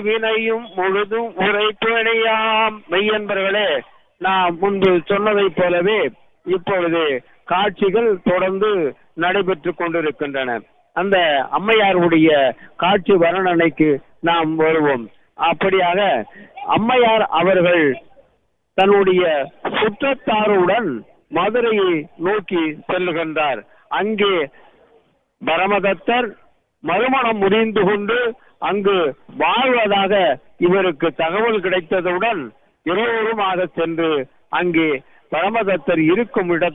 வினையும் முழுதும் உரைப்பணியாம் மெய்யன்பர்களே நான் முன்பு சொன்னதைப் போலவே இப்பொழுது காட்சிகள் தொடர்ந்து நடைபெற்றுக் கொண்டிருக்கின்றன அந்த அம்மையாருடைய காட்சி வர்ணனைக்கு நாம் வருவோம் அப்படியாக அம்மையார் அவர்கள் தன்னுடைய சுற்றத்தாருடன் மதுரையை நோக்கி செல்லுகின்றார் அங்கே பரமதத்தர் மறுமணம் முடிந்து கொண்டு அங்கு வாழ்வதாக இவருக்கு தகவல் கிடைத்ததுடன் எல்லோருமாக சென்று அங்கே பரமதத்தர் இருக்கும் இடத்தில்